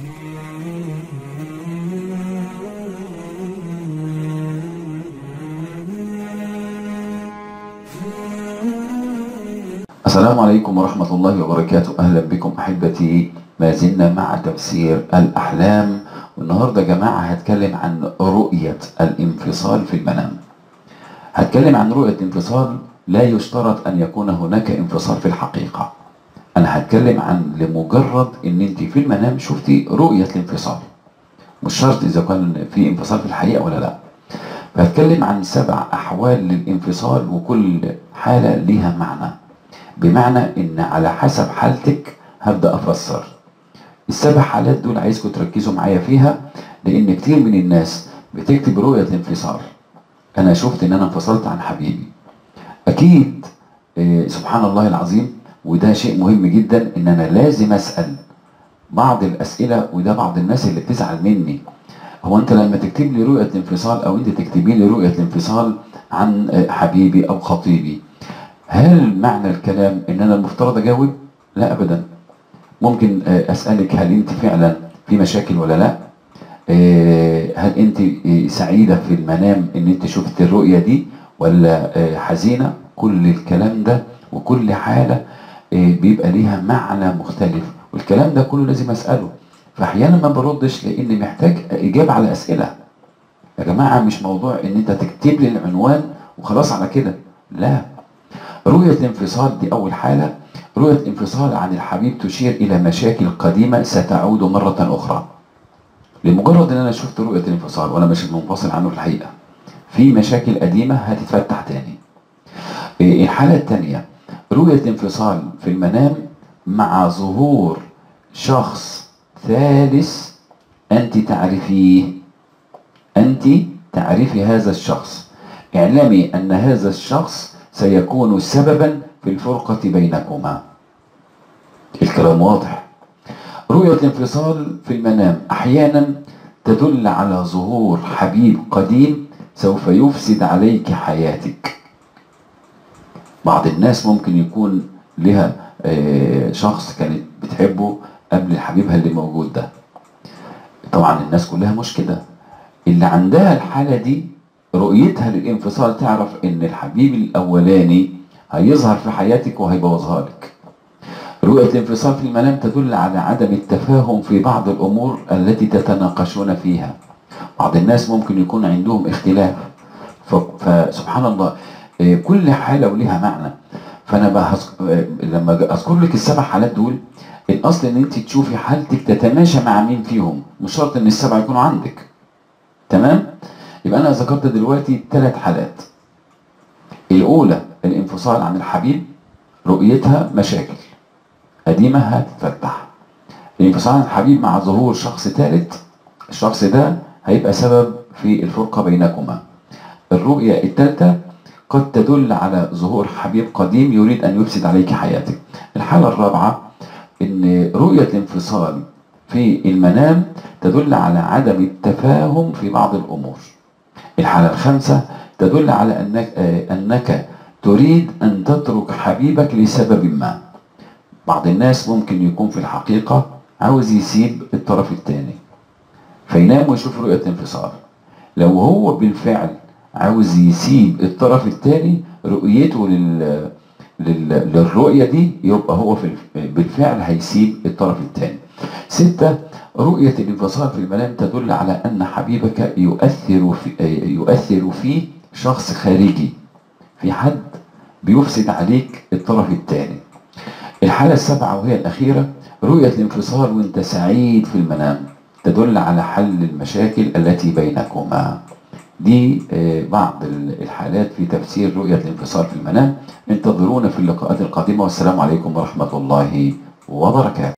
السلام عليكم ورحمة الله وبركاته أهلا بكم أحبتي ما زلنا مع تفسير الأحلام والنهاردة يا جماعة هتكلم عن رؤية الانفصال في المنام هتكلم عن رؤية انفصال لا يشترط أن يكون هناك انفصال في الحقيقة أنا هتكلم عن لمجرد أن أنت في المنام شفتي رؤية الانفصال مش شرط إذا كان في انفصال في الحقيقة ولا لا فهتكلم عن سبع أحوال للانفصال وكل حالة ليها معنى بمعنى ان على حسب حالتك هبدا افسر السبع حالات دول عايزكم تركزوا معايا فيها لان كتير من الناس بتكتب رؤيه انفصال انا شفت ان انا انفصلت عن حبيبي اكيد آه، سبحان الله العظيم وده شيء مهم جدا ان انا لازم اسال بعض الاسئله وده بعض الناس اللي بتزعل مني هو انت لما تكتب لي رؤيه انفصال او انت تكتبي لي رؤيه انفصال عن آه، حبيبي او خطيبي هل معنى الكلام ان انا المفترض اجاوب؟ لا ابدا. ممكن آه، اسالك هل انت فعلا في مشاكل ولا لا؟ آه، هل انت آه، سعيده في المنام ان انت شفت الرؤيه دي ولا آه، حزينه؟ كل الكلام ده وكل حاله آه، بيبقى ليها معنى مختلف والكلام ده كله لازم اساله. فاحيانا ما بردش لاني محتاج اجابه على اسئله. يا جماعه مش موضوع ان انت تكتب لي العنوان وخلاص على كده. لا رؤية الانفصال دي أول حالة رؤية انفصال عن الحبيب تشير إلى مشاكل قديمة ستعود مرة أخرى لمجرد أن أنا شفت رؤية الانفصال وأنا مش منفصل عنه في الحقيقة في مشاكل قديمة هتتفتح تاني إيه الحالة الثانية رؤية انفصال في المنام مع ظهور شخص ثالث أنت تعرفيه أنت تعرفي هذا الشخص اعلمي أن هذا الشخص سيكون سببا في الفرقة بينكما الكلام واضح رؤية الانفصال في المنام أحيانا تدل على ظهور حبيب قديم سوف يفسد عليك حياتك بعض الناس ممكن يكون لها آه، شخص كانت بتحبه قبل حبيبها اللي موجود ده طبعا الناس كلها مش كده اللي عندها الحالة دي رؤيتها للانفصال تعرف ان الحبيب الاولاني هيظهر في حياتك وهيبوظها لك رؤية الانفصال في المنام تدل على عدم التفاهم في بعض الامور التي تتناقشون فيها بعض الناس ممكن يكون عندهم اختلاف ف- فسبحان الله آه، كل حالة ولها معنى فانا بقى هذك- آه، لما اذكر لك السبع حالات دول الاصل ان انت تشوفي حالتك تتماشى مع مين فيهم مش شرط ان السبعه يكونوا عندك تمام يبقى انا ذكرت دلوقتي ثلاث حالات الاولى الانفصال عن الحبيب رؤيتها مشاكل قديمه هتتفتح الانفصال عن الحبيب مع ظهور شخص ثالث الشخص ده هيبقى سبب في الفرقه بينكما الرؤيه الثالثه قد تدل على ظهور حبيب قديم يريد ان يفسد عليك حياتك الحاله الرابعه ان رؤيه الانفصال في المنام تدل على عدم التفاهم في بعض الامور الحالة الخامسة تدل على أنك, آه، أنك تريد أن تترك حبيبك لسبب ما بعض الناس ممكن يكون في الحقيقة عاوز يسيب الطرف الثاني فينام ويشوف رؤية انفصال لو هو بالفعل عاوز يسيب الطرف الثاني رؤيته لل... لل... للرؤية دي يبقى هو في الف... بالفعل هيسيب الطرف الثاني ستة رؤية الانفصال في المنام تدل على أن حبيبك يؤثر في يؤثر فيه شخص خارجي في حد بيفسد عليك الطرف الثاني الحالة السابعة وهي الأخيرة رؤية الانفصال وانت سعيد في المنام تدل على حل المشاكل التي بينكما دي آه، بعض ال- الحالات في تفسير رؤية الانفصال في المنام انتظرونا في اللقاءات القادمة والسلام عليكم ورحمة الله وبركاته